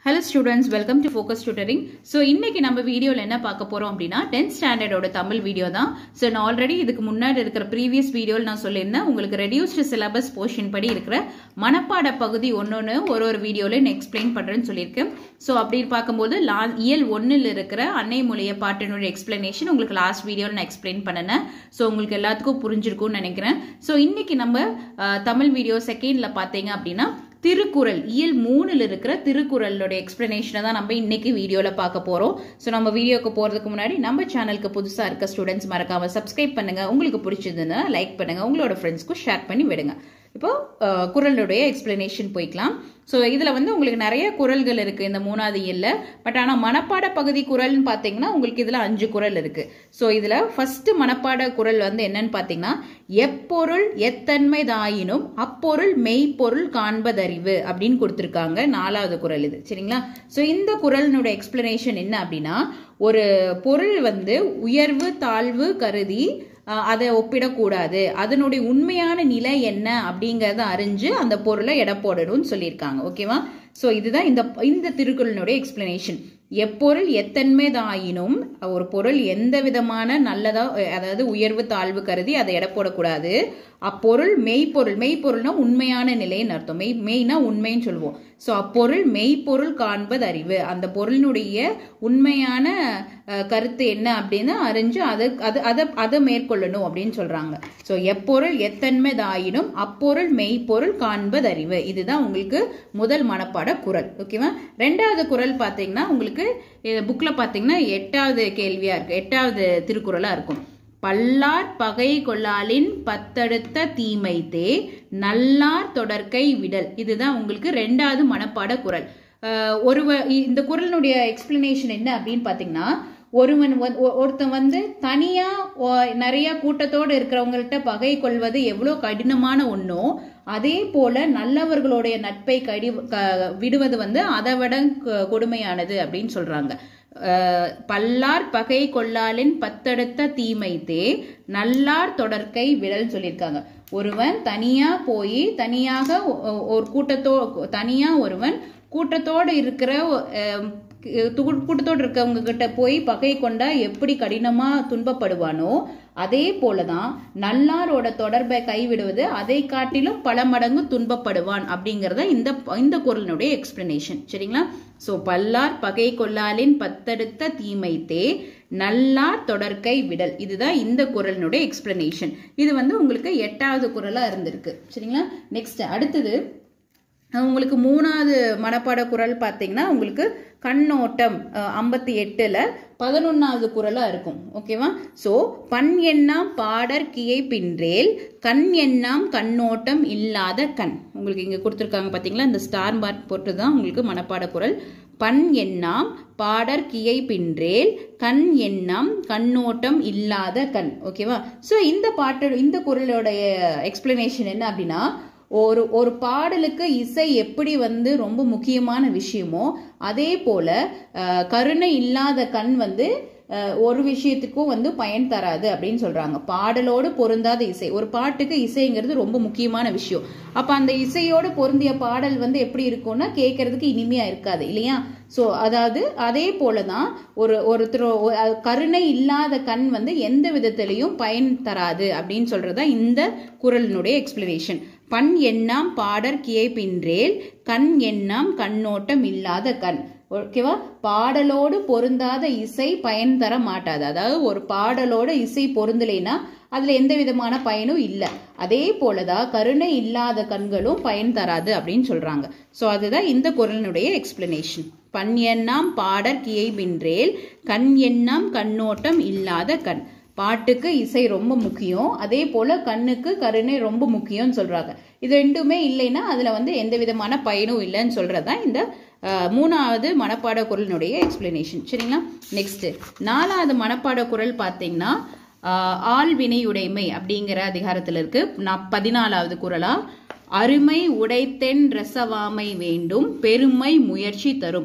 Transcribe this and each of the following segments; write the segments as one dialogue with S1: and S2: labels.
S1: hello students welcome to Focus Tutoring so இன்னைக்கு நம்ம வீடியோவில் என்ன பார்க்க போறோம் அப்படின்னா டென்த் ஸ்டாண்டர்டோட தமிழ் வீடியோ தான் ஸோ நான் ஆல்ரெடி இதுக்கு முன்னாடி இருக்கிற ப்ரீவியஸ் வீடியோவில் நான் சொல்லியிருந்தேன் உங்களுக்கு ரெடியூஸ்டு சிலபஸ் போர்ஷன் படி இருக்கிற மனப்பாட பகுதி ஒன்னொன்று ஒரு ஒரு வீடியோவில் நான் எக்ஸ்பிளைன் பண்ணுறேன்னு சொல்லியிருக்கேன் ஸோ அப்படி பார்க்கும்போது லா இயல் ஒன்றில் இருக்கிற அன்னை மொழிய பாட்டினுடைய எக்ஸ்பிளனேஷன் உங்களுக்கு லாஸ்ட் வீடியோவில் நான் எக்ஸ்பிளைன் பண்ணினேன் ஸோ உங்களுக்கு எல்லாத்துக்கும் புரிஞ்சிருக்கும்னு நினைக்கிறேன் ஸோ இன்னைக்கு நம்ம அஹ், தமிழ் வீடியோ செகண்டில் பார்த்தீங்க அப்படின்னா திருக்குறள் இயல் மூணுல இருக்கிற திருக்குறளோட எக்ஸ்பிளனேஷனை தான் நம்ம இன்னைக்கு வீடியோல பார்க்க போறோம் ஸோ நம்ம வீடியோக்கு போறதுக்கு முன்னாடி நம்ம சேனலுக்கு புதுசா இருக்க ஸ்டூடெண்ட்ஸ் மறக்காம சப்ஸ்கிரைப் பண்ணுங்க உங்களுக்கு பிடிச்சதுன்னா லைக் பண்ணுங்க உங்களோட ஃப்ரெண்ட்ஸ்க்கும் ஷேர் பண்ணி விடுங்க இப்போ அஹ், குறளுடைய எக்ஸ்பிளனேஷன் போய்க்கலாம் ஸோ இதில் வந்து உங்களுக்கு நிறைய குறள்கள் இருக்கு இந்த மூணாவது இயல்ல பட் ஆனால் மனப்பாட பகுதி குறள்னு பார்த்தீங்கன்னா உங்களுக்கு இதில் அஞ்சு குறள் இருக்கு ஸோ இதில் ஃபர்ஸ்ட் மனப்பாட குறள் வந்து என்னன்னு பார்த்தீங்கன்னா எப்பொருள் எத்தன்மைதாயினும் அப்பொருள் மெய்ப்பொருள் காண்பதறிவு அப்படின்னு கொடுத்துருக்காங்க நாலாவது குறள் இது சரிங்களா ஸோ இந்த குறளினுடைய எக்ஸ்பிளனேஷன் என்ன அப்படின்னா ஒரு பொருள் வந்து உயர்வு தாழ்வு கருதி அஹ், அதை ஒப்பிடக்கூடாது அதனுடைய உண்மையான நிலை என்ன அப்படிங்கறத அறிஞ்சு அந்த பொருளை எடை போடணும்னு சொல்லியிருக்காங்க ஓகேவா ஸோ இதுதான் இந்த இந்த திருக்குறளினுடைய எக்ஸ்பிளனேஷன் எப்பொருள் எத்தன்மைதாயினும் ஒரு பொருள் எந்த விதமான நல்லதா அதாவது உயர்வு தாழ்வு கருதி அதை எடை போடக்கூடாது அப்பொருள் மெய்ப்பொருள் மெய்ப்பொருள்னா உண்மையான நிலைன்னு அர்த்தம் மெய் மெய்னா உண்மைன்னு சொல்லுவோம் ஸோ அப்பொருள் மெய்ப்பொருள் காண்பது அறிவு அந்த பொருளினுடைய உண்மையான அஹ், கருத்து என்ன அப்படின்னு அறிஞ்சு அதை அது அதை அதை மேற்கொள்ளணும் அப்படின்னு சொல்றாங்க ஸோ எப்பொருள் எத்தன்மைதாயினும் அப்பொருள் மெய்ப்பொருள் காண்பது அறிவு இதுதான் உங்களுக்கு முதல் மனப்பாட குறள் ஓகேவா ரெண்டாவது குறள் பார்த்தீங்கன்னா உங்களுக்கு புக்கில் பார்த்தீங்கன்னா எட்டாவது கேள்வியா இருக்கு எட்டாவது திருக்குறளா இருக்கும் பல்லார் பகை கொள்ளாலின் பத்தடுத்த தீமைத்தே நல்லார் தொடர்க்கை விடல் இதுதான் உங்களுக்கு ரெண்டாவது மனப்பாட குறள் அஹ் ஒருவ இந்த குறளினுடைய எக்ஸ்பிளனேஷன் என்ன அப்படின்னு பார்த்தீங்கன்னா ஒருவன் வந்து- ஒ- ஒருத்தன் வந்து தனியா ஒ- நிறைய கூட்டத்தோடு இருக்கிறவங்கள்ட்ட பகை கொள்வது எவ்வளோ கடினமான ஒன்றோ அதே போல நல்லவர்களுடைய நட்பை கடி க- விடுவது வந்து அதை விட க- கொடுமையானது அப்படின்னு சொல்றாங்க அஹ் பல்லார் பகை கொள்ளாலின் பத்தடுத்த தீமைத்தே நல்லார் தொடர்க்கை விடல் சொல்லியிருக்காங்க ஒருவன் தனியா போய் தனியாக ஒ- ஒரு கூட்டத்தோ தனியா ஒருவன் கூட்டத்தோடு இருக்கிற அஹ், கு- கூட்டத்தோடு இருக்கவங்க கிட்ட போய் பகை கொண்டா எப்படி கடினமா துன்பப்படுவானோ அதே போலதான் நல்லாரோட தொடர்பை கைவிடுவது அதை காட்டிலும் பல மடங்கு துன்பப்படுவான் அப்படிங்கறத இந்த இந்த குரலினுடைய எக்ஸ்பிளனேஷன் சரிங்களா சோ பல்லார் பகை கொள்ளாலின் பத்தடுத்த தீமைத்தே நல்லார் தொடர்க்கை விடல் இதுதான் இந்த குரலினுடைய எக்ஸ்பிளனேஷன் இது வந்து உங்களுக்கு எட்டாவது குரலா இருந்திருக்கு சரிங்களா நெக்ஸ்ட் அடுத்தது உங்களுக்கு மூணாவது மனப்பாட குரல் பார்த்தீங்கன்னா உங்களுக்கு கண்ணோட்டம் ஐம்பத்தி எட்டுல பதினொன்னாவது குரலா இருக்கும் ஓகேவா சோ பண் எண்ணாம் பாடற் கியை பின்றேல் கண் எண்ணாம் கண்ணோட்டம் இல்லாத கண் உங்களுக்கு இங்க கொடுத்துருக்காங்க பாத்தீங்களா இந்த ஸ்டார் மார்க் போட்டு தான் உங்களுக்கு மனப்பாட குரல் பண் எண்ணாம் பாடற் கியை பின்றேல் கண் எண்ணாம் கண்ணோட்டம் இல்லாத கண் ஓகேவா சோ இந்த பாட்டு இந்த குரலோடைய எக்ஸ்பிளனேஷன் என்ன அப்படின்னா ஒரு ஒரு பாடலுக்கு இசை எப்படி வந்து ரொம்ப முக்கியமான விஷயமோ அதே போல அஹ், கருணை இல்லாத கண் வந்து அஹ், ஒரு விஷயத்துக்கும் வந்து பயன் தராது அப்படின்னு சொல்றாங்க பாடலோடு பொருந்தாத இசை ஒரு பாட்டுக்கு இசைங்கிறது ரொம்ப முக்கியமான விஷயம் அப்ப அந்த இசையோடு பொருந்திய பாடல் வந்து எப்படி இருக்கும்னா கேட்கறதுக்கு இனிமையா இருக்காது இல்லையா சோ அதாவது அதே போலதான் ஒரு ஒருத்தர் ஒ- அஹ், கருணை இல்லாத கண் வந்து எந்த விதத்திலையும் பயன் தராது அப்படின்னு சொல்றதா இந்த குரலினுடைய எக்ஸ்பிளனேஷன் பண் எண்ணாம் பாடற் கியை பின்றேல் கண் எண்ணாம் கண்ணோட்டம் இல்லாத கண் ஓகேவா பாடலோடு பொருந்தாத இசை பயன் தர மாட்டாது அதாவது ஒரு பாடலோட இசை பொருந்தலைன்னா அதுல எந்த விதமான பயனும் இல்லை அதே போலதான் கருணை இல்லாத கண்களும் பயன் தராது அப்படின்னு சொல்றாங்க சோ அதுதான் இந்த குரலினுடைய எக்ஸ்பிளனேஷன் பண் எண்ணாம் பாடற் கியை பின்றேல் கண் எண்ணாம் கண்ணோட்டம் இல்லாத கண் பாட்டுக்கு இசை ரொம்ப முக்கியம் அதே போல கண்ணுக்கு கருணை ரொம்ப முக்கியம்னு சொல்றாங்க இது ரெண்டுமே இல்லைன்னா அதுல வந்து எந்த விதமான பயனும் இல்லைன்னு சொல்றதுதான் இந்த அஹ், மூணாவது மனப்பாட குரலினுடைய எக்ஸ்பிளனேஷன் சரிங்களா நெக்ஸ்ட் நாலாவது மனப்பாட குரல் பார்த்தீங்கன்னா ஆஹ், ஆள்வினையுடைமை அப்படிங்கிற அதிகாரத்துல இருக்கு நான் பதினாலாவது குரலா அருமை உடைத்தென் ரசவாமை வேண்டும் பெருமை முயற்சி தரும்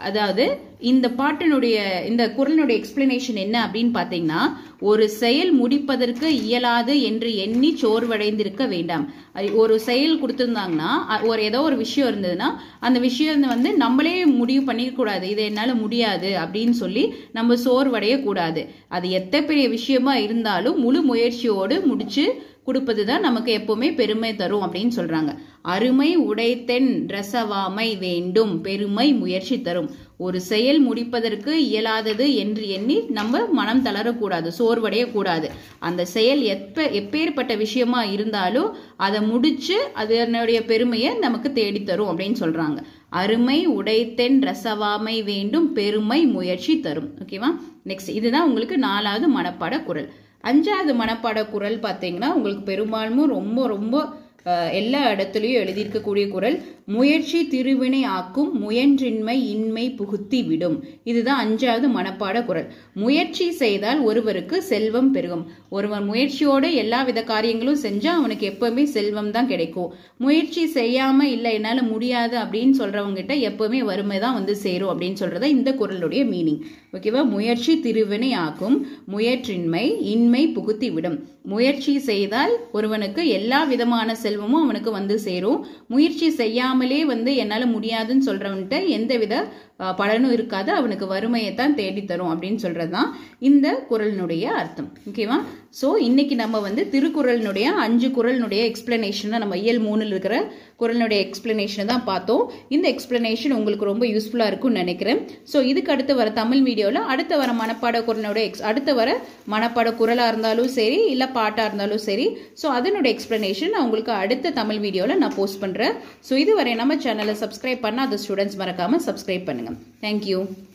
S1: அதாவது இந்த பாட்டினுடைய இந்த குரலினுடைய எக்ஸ்பிளனேஷன் என்ன அப்படின்னு பார்த்தீங்கன்னா ஒரு செயல் முடிப்பதற்கு இயலாது என்று எண்ணி சோர்வடைந்திருக்க வேண்டாம் அ- ஒரு செயல் கொடுத்துருந்தாங்கன்னா அ- ஒரு ஏதோ ஒரு விஷயம் இருந்ததுன்னா அந்த விஷயம் வந்து நம்மளே முடிவு பண்ணிக்க கூடாது இது என்னால முடியாது அப்படின்னு சொல்லி நம்ம சோர்வடைய கூடாது அது எத்தனை பெரிய விஷயமா இருந்தாலும் முழு முயற்சியோடு முடிச்சு கொடுப்பது தான் நமக்கு எப்பவுமே பெருமை தரும் அப்படின்னு சொல்றாங்க அருமை உடைத்தென் ரசவாமை வேண்டும் பெருமை முயற்சி தரும் ஒரு செயல் முடிப்பதற்கு இயலாதது என்று எண்ணி நம்ம மனம் தளரக்கூடாது சோர்வடைய கூடாது அந்த செயல் எப்ப எப்பேற்பட்ட விஷயமா இருந்தாலும் அதை முடிச்சு அதனுடைய பெருமையை நமக்கு தேடித் தரும் அப்படின்னு சொல்றாங்க அருமை உடைத்தென் ரசவாமை வேண்டும் பெருமை முயற்சி தரும் ஓகேவா நெக்ஸ்ட் இதுதான் உங்களுக்கு நாலாவது மனப்பாட குரல் அஞ்சாவது மனப்பாட குரல் பார்த்தீங்கன்னா உங்களுக்கு பெரும்பாலும் ரொம்ப ரொம்ப அஹ், எல்லா இடத்துலையும் எழுதியிருக்கக்கூடிய குரல் முயற்சி திருவினை ஆக்கும் முயன்றின்மை இன்மை புகுத்தி விடும் இதுதான் அஞ்சாவது மனப்பாட குரல் முயற்சி செய்தால் ஒருவருக்கு செல்வம் பெருகும் ஒருவர் முயற்சியோடு எல்லா வித காரியங்களும் செஞ்சா அவனுக்கு எப்பவுமே செல்வம் தான் கிடைக்கும் முயற்சி செய்யாம இல்லை என்னால முடியாது அப்படின்னு சொல்றவங்க கிட்ட எப்பவுமே வறுமை தான் வந்து சேரும் அப்படின்னு சொல்றத இந்த குரலுடைய மீனிங் ஓகேவா முயற்சி திருவினை ஆக்கும் முயற்றின்மை இன்மை புகுத்தி விடும் முயற்சி செய்தால் ஒருவனுக்கு எல்லா விதமான செல்வமும் அவனுக்கு வந்து சேரும் முயற்சி செய்யாமலே வந்து என்னால முடியாதுன்னு சொல்றவன்கிட்ட எந்தவித அஹ், பலனும் இருக்காது அவனுக்கு வறுமையை தான் தேடி தரும் அப்படின்னு சொல்றதுதான் இந்த குரலினுடைய அர்த்தம் ஓகேவா ஸோ இன்னைக்கு நம்ம வந்து திருக்குறளினுடைய அஞ்சு குரலினுடைய எக்ஸ்பிளனேஷனை நம்ம இயல் மூணில் இருக்கிற குரலினுடைய எக்ஸ்பிளனேஷனை தான் பார்த்தோம் இந்த எக்ஸ்பிளனேஷன் உங்களுக்கு ரொம்ப யூஸ்ஃபுல்லாக இருக்கும்னு நினைக்கிறேன் ஸோ இதுக்கு அடுத்து வர தமிழ் வீடியோவில் அடுத்த வர மனப்பாட குரலினுடைய எக்ஸ் அடுத்த வர மனப்பாட குரலாக இருந்தாலும் சரி இல்லை பாட்டாக இருந்தாலும் சரி ஸோ அதனுடைய எக்ஸ்பிளனேஷன் நான் உங்களுக்கு அடுத்த தமிழ் வீடியோவில் நான் போஸ்ட் பண்ணுறேன் ஸோ இதுவரை நம்ம சேனலை சப்ஸ்கிரைப் பண்ணாத ஸ்டூடெண்ட்ஸ் மறக்காமல் சப்ஸ்கிரைப் பண்ணுங்கள் தேங்க்யூ